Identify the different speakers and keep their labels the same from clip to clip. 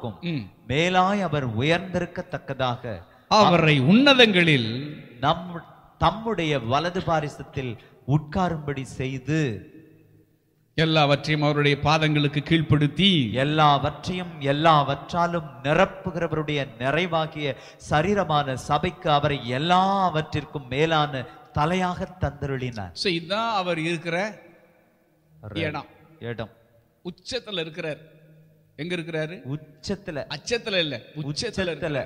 Speaker 1: எல்லாவற்றுக்கும்
Speaker 2: ம்.
Speaker 1: மேலாய் அவர் உயர்ந்திருக்கத்தக்கதாக
Speaker 2: அவரை உன்னதங்களில்
Speaker 1: நம் தம்முடைய வலது பாரிசத்தில் உட்காரும்படி செய்து
Speaker 2: எல்லாவற்றையும் அவருடைய பாதங்களுக்கு கீழ்ப்படுத்தி
Speaker 1: எல்லாவற்றையும் எல்லாவற்றாலும் நிரப்புகிறவருடைய நிறைவாகிய சரீரமான சபைக்கு அவரை எல்லாவற்றிற்கும் மேலான தலையாக தந்தருளினார்
Speaker 2: சோ இதுதான் அவர் இருக்கிற இடம்
Speaker 1: இடம்
Speaker 2: உச்சத்துல இருக்கிறார் எங்க இருக்கிறாரு
Speaker 1: உச்சத்துல
Speaker 2: அச்சத்துல இல்ல உச்சத்துல
Speaker 1: உச்சத்துல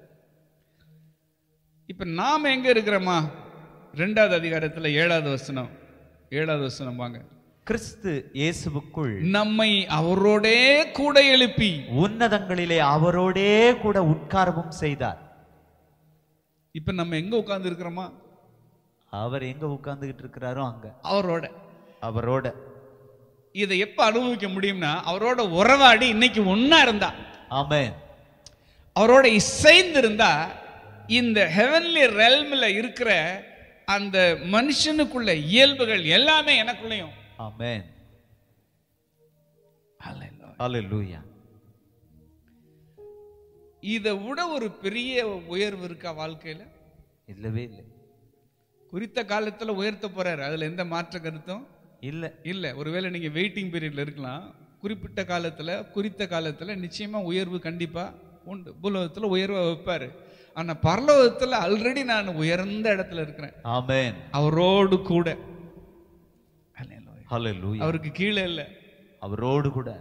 Speaker 2: இப்ப நாம எங்க இருக்கிறோமா ரெண்டாவது அதிகாரத்துல ஏழாவது வசனம் ஏழாவது வசனம் வாங்க
Speaker 1: கிறிஸ்து இயேசுவுக்குள்
Speaker 2: நம்மை அவரோடே கூட எழுப்பி
Speaker 1: உன்னதங்களிலே அவரோடே கூட உட்காரவும் செய்தார்
Speaker 2: இப்ப நம்ம எங்க உட்கார்ந்து இருக்கிறோமா
Speaker 1: அவர் எங்க உட்கார்ந்துகிட்டு இருக்கிறாரோ அங்க
Speaker 2: அவரோட
Speaker 1: அவரோட
Speaker 2: இதை எப்ப அனுபவிக்க முடியும்னா அவரோட உறவாடி இன்னைக்கு ஒன்னா இருந்தா
Speaker 1: ஆமென்
Speaker 2: அவரோட இசைந்து இருந்தா இந்த ஹெவன்லி ரெல்ம்ல இருக்கிற அந்த மனுஷனுக்குள்ள இயல்புகள் எல்லாமே எனக்குள்ளயும்
Speaker 1: ஆமென் ஹalleluya
Speaker 2: இதை விட ஒரு பெரிய உயர்வு இருக்கா வாழ்க்கையில
Speaker 1: இல்லவே இல்லை
Speaker 2: குறித்த காலத்துல உயர்த்த போறாரு அதுல எந்த மாற்ற கருத்தும்
Speaker 1: இல்ல
Speaker 2: இல்ல ஒருவேளை நீங்க வெயிட்டிங் பீரியட்ல இருக்கலாம் குறிப்பிட்ட காலத்துல குறித்த காலத்துல நிச்சயமா உயர்வு கண்டிப்பா உண்டு பூலோகத்துல உயர்வை வைப்பாரு ஆனா பரலோகத்துல ஆல்ரெடி நான் உயர்ந்த இடத்துல இருக்கிறேன்
Speaker 1: ஆமென்
Speaker 2: அவரோடு கூட
Speaker 1: ஹalleluya
Speaker 2: அவருக்கு கீழே இல்ல
Speaker 1: அவரோடு கூட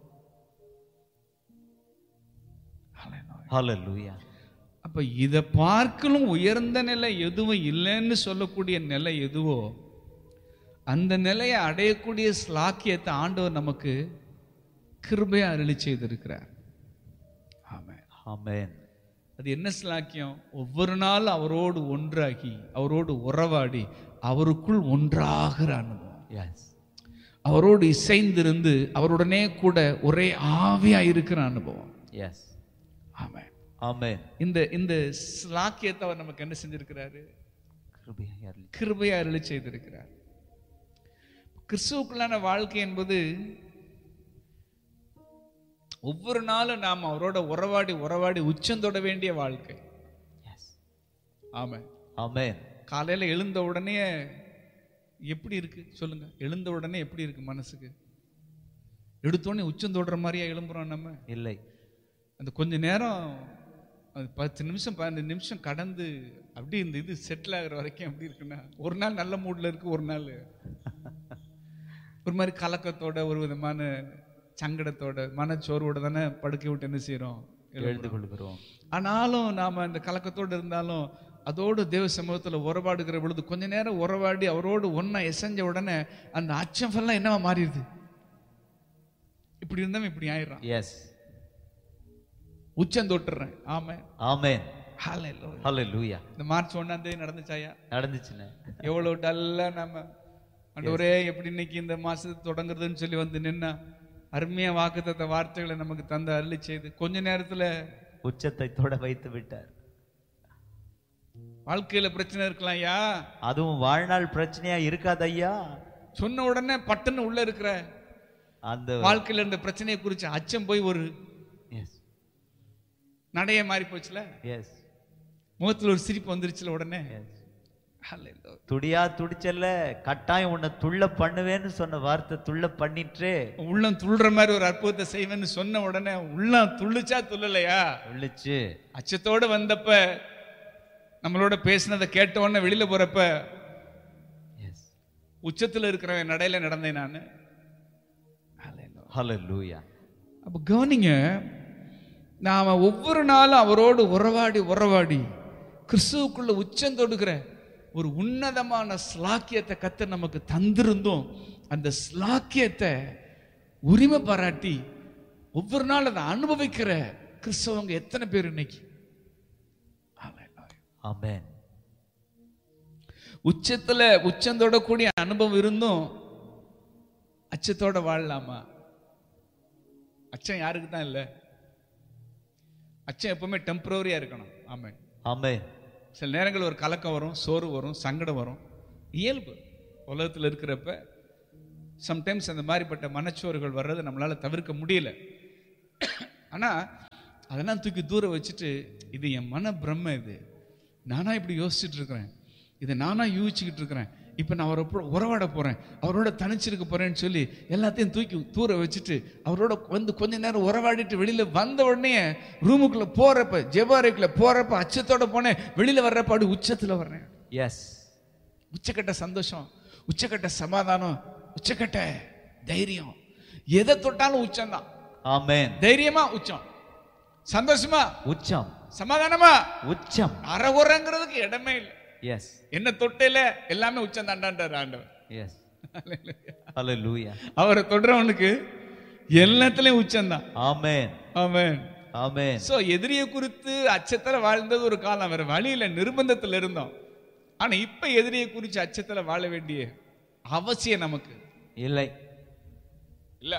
Speaker 1: ஹalleluya
Speaker 2: அப்ப இதை பார்க்கலும் உயர்ந்த நிலை எதுவும் இல்லைன்னு சொல்லக்கூடிய நிலை எதுவோ அந்த நிலையை அடையக்கூடிய ஸ்லாக்கியத்தை ஆண்டவர் நமக்கு கிருபையா அருளி செய்திருக்கிறார் ஆமென்
Speaker 1: ஆமென்
Speaker 2: அது என்ன ஸ்லாக்கியம் ஒவ்வொரு நாள் அவரோடு ஒன்றாகி அவரோடு உறவாடி அவருக்குள் ஒன்றாகிற அனுபவம்
Speaker 1: எஸ்
Speaker 2: அவரோடு இசைந்திருந்து அவருடனே கூட ஒரே ஆவியா இருக்கிற அனுபவம்
Speaker 1: எஸ்
Speaker 2: ஆமென்
Speaker 1: ஆமென்
Speaker 2: இந்த இந்த ஸ்லாக்கியத்தை அவர் நமக்கு என்ன செஞ்சிருக்கிறாரு
Speaker 1: கிருபையாய் அருளி
Speaker 2: கிருபையா அருளி செய்திருக்கிறார் கிறிஸ்துவுக்குள்ளான வாழ்க்கை என்பது ஒவ்வொரு நாளும் நாம் அவரோட உறவாடி உறவாடி உச்சந்தொட வேண்டிய வாழ்க்கை
Speaker 1: எஸ்
Speaker 2: ஆமா
Speaker 1: ஆமென்
Speaker 2: காலையில எழுந்த உடனே எப்படி இருக்கு சொல்லுங்க எழுந்த உடனே எப்படி இருக்கு மனசுக்கு எடுத்தோடனே உச்சந்தோடுற மாதிரியா எழும்புறோம் நம்ம
Speaker 1: இல்லை
Speaker 2: அந்த கொஞ்ச நேரம் அது பத்து நிமிஷம் பதினஞ்சு நிமிஷம் கடந்து அப்படி இந்த இது செட்டில் ஆகுற வரைக்கும் எப்படி இருக்குன்னா ஒரு நாள் நல்ல மூட்ல இருக்கு ஒரு நாள் ஒரு மாதிரி கலக்கத்தோட ஒரு விதமான சங்கடத்தோட மனச்சோர்வோட தானே படுக்கை விட்டு என்ன செய்றோம்
Speaker 1: எழுந்து கொள்கிறோம்
Speaker 2: ஆனாலும் நாம அந்த கலக்கத்தோடு இருந்தாலும் அதோடு தேவ சமூகத்துல உறவாடுகிற பொழுது கொஞ்ச நேரம் உறவாடி அவரோடு ஒண்ணா எசைஞ்ச உடனே அந்த அச்சம் எல்லாம் என்னவா மாறிடுது இப்படி இருந்தவன் இப்படி ஆயிடுறான்
Speaker 1: எஸ்
Speaker 2: உச்சம் தொட்டுறேன் ஆமா
Speaker 1: ஆமென்
Speaker 2: ஹalleluya.
Speaker 1: ஹalleluya
Speaker 2: இந்த மார்ச் ஒண்ணாம் தேதி நடந்துச்சாயா
Speaker 1: நடந்துச்சுண்ணே
Speaker 2: எவ்வளவு டல்லா நம்ம ஆண்டவரே எப்படி இன்னைக்கு இந்த மாசத்து தொடங்குறதுன்னு சொல்லி வந்து நின்னா அருமையா வாக்குத்தத்த வார்த்தைகளை நமக்கு தந்த அருளி செய்து கொஞ்ச நேரத்துல
Speaker 1: உச்சத்தை தொட வைத்து விட்டார்
Speaker 2: வாழ்க்கையில பிரச்சனை இருக்கலாம் ஐயா
Speaker 1: அதுவும் வாழ்நாள் பிரச்சனையா இருக்காது ஐயா
Speaker 2: சொன்ன உடனே பட்டுன்னு உள்ள இருக்கிற
Speaker 1: அந்த
Speaker 2: வாழ்க்கையில இருந்த பிரச்சனையை குறிச்சு அச்சம் போய் ஒரு
Speaker 1: எஸ்
Speaker 2: நடைய மாறி போச்சுல
Speaker 1: எஸ்
Speaker 2: முகத்துல ஒரு சிரிப்பு வந்துருச்சுல உடனே
Speaker 1: எஸ்
Speaker 2: Hallelujah.
Speaker 1: துடியா துடிச்சல்ல கட்டாயம் உன்னை துள்ள பண்ணுவேன்னு சொன்ன வார்த்தை துள்ள பண்ணிட்டு
Speaker 2: உள்ளம் துள்ளுற மாதிரி ஒரு அற்புதத்தை செய்வேன்னு சொன்ன உடனே உள்ளம் துள்ளுச்சா துள்ளலையா
Speaker 1: உள்ளிச்சு
Speaker 2: அச்சத்தோடு வந்தப்ப நம்மளோட பேசினதை கேட்ட உடனே வெளியில போறப்ப
Speaker 1: எஸ்
Speaker 2: உச்சத்துல இருக்கிறவன் நடையில நடந்தேன் நான்
Speaker 1: ஹalleluya
Speaker 2: அப்ப கவனிங்க நாம ஒவ்வொரு நாளும் அவரோடு உறவாடி உறவாடி கிறிஸ்துவுக்குள்ள உச்சம் தொடுகிற ஒரு உன்னதமான ஸ்லாக்கியத்தை கத்த நமக்கு தந்திருந்தோம் அந்த ஸ்லாக்கியத்தை உரிமை பாராட்டி ஒவ்வொரு நாள் அதை அனுபவிக்கிற கிறிஸ்தவங்க எத்தனை பேர் இன்னைக்கு
Speaker 1: ஆமென்
Speaker 2: உச்சத்துல உச்சம் தொடக்கூடிய அனுபவம் இருந்தும் அச்சத்தோட வாழலாமா அச்சம் யாருக்கு தான் இல்லை அச்சம் எப்பவுமே டெம்பரரியா இருக்கணும் ஆமாம்
Speaker 1: ஆமென்
Speaker 2: சில நேரங்கள் ஒரு கலக்கம் வரும் சோறு வரும் சங்கடம் வரும் இயல்பு உலகத்தில் இருக்கிறப்ப சம்டைம்ஸ் அந்த மாதிரிப்பட்ட மனச்சோறுகள் வர்றதை நம்மளால தவிர்க்க முடியல ஆனா அதெல்லாம் தூக்கி தூர வச்சுட்டு இது என் மன பிரம்ம இது நானா இப்படி யோசிச்சுட்டு இருக்கிறேன் இதை நானா யூகிச்சுக்கிட்டு இருக்கிறேன் இப்போ நான் அவரை கூட உறவாட போறேன் அவரோட தனிச்சிருக்க போறேன்னு சொல்லி எல்லாத்தையும் தூக்கி தூர வச்சுட்டு அவரோட வந்து கொஞ்ச நேரம் உறவாடிட்டு வெளியில வந்த உடனே ரூமுக்குள்ள போறப்ப ஜெபாரைக்குள்ள போறப்ப அச்சத்தோட போனேன் வெளியில வர்றப்ப அப்படி உச்சத்துல வர்றேன்
Speaker 1: எஸ்
Speaker 2: உச்சக்கட்ட சந்தோஷம் உச்சக்கட்ட சமாதானம் உச்சக்கட்ட தைரியம் எதை தொட்டாலும் உச்சம்தான்
Speaker 1: ஆமென்
Speaker 2: தைரியமா உச்சம் சந்தோஷமா
Speaker 1: உச்சம்
Speaker 2: சமாதானமா
Speaker 1: உச்சம்
Speaker 2: அறகுறங்கிறதுக்கு இடமே இல்லை
Speaker 1: எஸ்
Speaker 2: என்ன தொட்டையில எல்லாமே உச்சம் தாண்டான்றார் ஆண்டவர்
Speaker 1: எஸ் ஹalleluya
Speaker 2: அவரை தொடுறவனுக்கு எல்லாத்துலயும் உச்சம்தான்
Speaker 1: ஆமென்
Speaker 2: ஆமென்
Speaker 1: ஆமென்
Speaker 2: சோ எதிரியை குறித்து அச்சத்துல வாழ்ந்தது ஒரு காலம் வேற வழியில நிர்பந்தத்துல இருந்தோம் ஆனா இப்ப எதிரியை குறித்து அச்சத்துல வாழ வேண்டிய அவசியம் நமக்கு
Speaker 1: இல்லை
Speaker 2: இல்ல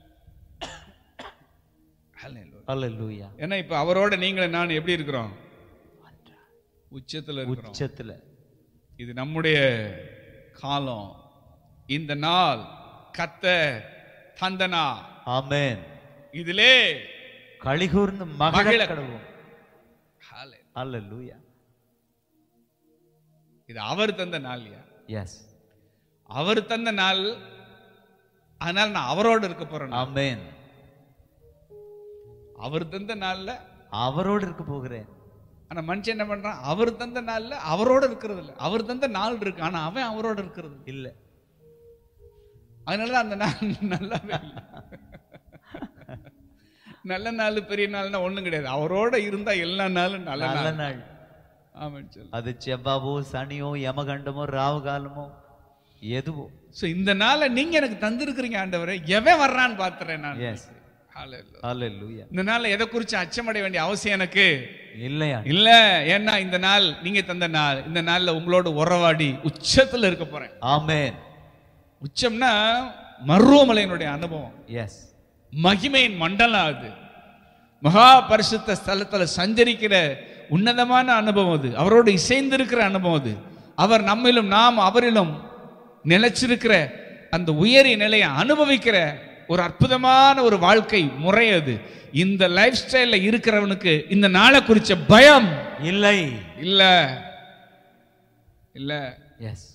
Speaker 1: ஹalleluya
Speaker 2: ஏன்னா இப்ப அவரோட நீங்களும் நான் எப்படி இருக்கிறோம் உச்சத்துல இருக்கிறோம்
Speaker 1: உச்சத்துல
Speaker 2: இது நம்முடைய காலம் இந்த நாள் கத்த தந்தனா
Speaker 1: ஆமென்
Speaker 2: இதிலே
Speaker 1: கலிகூர்ந்து மகிழ
Speaker 2: மகிழ
Speaker 1: கடவும் ஹalleluya
Speaker 2: இது அவர் தந்த நாள்யா
Speaker 1: எஸ்
Speaker 2: அவர் தந்த நாள் அதனால நான் அவரோடு இருக்க போறேன்
Speaker 1: ஆமென்
Speaker 2: அவர் தந்த நாள்ல
Speaker 1: அவரோடு இருக்க போகிறேன்
Speaker 2: ஆனா மனுஷன் என்ன பண்றான் அவர் தந்த நாள்ல அவரோட இருக்கிறது இல்ல அவர் தந்த நாள் இருக்கு ஆனா அவன் அவரோட இருக்கிறது இல்ல.
Speaker 1: இல்ல
Speaker 2: அதனாலதான் அந்த நாள் நல்லாவே இல்ல. நல்ல நாள் பெரிய நாள்னா ஒண்ணும் கிடையாது அவரோட இருந்தா எல்லா நாளும் நல்ல
Speaker 1: நல்ல
Speaker 2: நாள்
Speaker 1: நாள்
Speaker 2: ஆமாம் சொல்லு
Speaker 1: அது செவ்வாவோ சனியோ யமகண்டமோ ராவு காலமோ எதுவோ
Speaker 2: சோ இந்த நாளை நீங்க எனக்கு தந்திருக்கிறீங்க ஆண்டவரே எவன் வர்றான்னு பாத்துறேன் நான்
Speaker 1: Yes.
Speaker 2: Hallelujah.
Speaker 1: ஹalleluya
Speaker 2: இந்த நாள்ல எதை குறிச்சு அச்சமடைய வேண்டிய அவசியம் எனக்கு
Speaker 1: இல்லையா
Speaker 2: இல்ல ஏன்னா இந்த நாள் நீங்க தந்த நாள் இந்த நாள்ல உங்களோட உறவாடி உச்சத்துல இருக்க போறேன்
Speaker 1: ஆமென்
Speaker 2: உச்சம்னா மருவமலையினுடைய அனுபவம்
Speaker 1: எஸ்
Speaker 2: மகிமையின் மண்டலம் அது மகா பரிசுத்த ஸ்தலத்துல சஞ்சரிக்கிற உன்னதமான அனுபவம் அது அவரோடு இசைந்திருக்கிற அனுபவம் அது அவர் நம்மிலும் நாம் அவரிலும் நிலைச்சிருக்கிற அந்த உயரிய நிலையை அனுபவிக்கிற ஒரு அற்புதமான ஒரு வாழ்க்கை முறை அது இந்த லைஃப் ஸ்டைல்ல இருக்கிறவனுக்கு இந்த நாளை குறிச்ச பயம்
Speaker 1: இல்லை
Speaker 2: இல்ல இல்ல
Speaker 1: எஸ்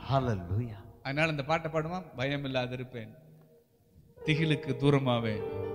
Speaker 1: ஹalleluya
Speaker 2: அதனால இந்த பாட்டை பாடுமா பயம் இல்லாதிருப்பேன் திகிலுக்கு தூரமாவே